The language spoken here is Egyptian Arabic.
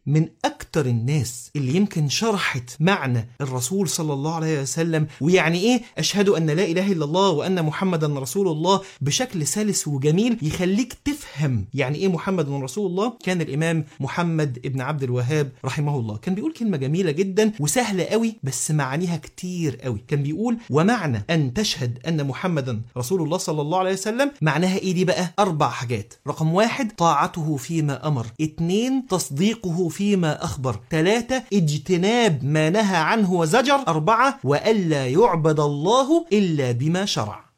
من أكتر الناس اللي يمكن شرحت معنى الرسول صلى الله عليه وسلم ويعني إيه أشهد أن لا إله إلا الله وأن محمدا رسول الله بشكل سلس وجميل يخليك تفهم يعني إيه محمد رسول الله كان الإمام محمد ابن عبد الوهاب رحمه الله كان بيقول كلمة جميلة جدا وسهلة قوي بس معانيها كتير قوي كان بيقول ومعنى أن تشهد أن محمدا رسول الله صلى الله عليه وسلم معناها إيه دي بقى أربع حاجات رقم واحد طاعته فيما أمر اتنين تصديقه فيما أخبر ثلاثة اجتناب ما نهى عنه وزجر أربعة وألا يعبد الله إلا بما شرع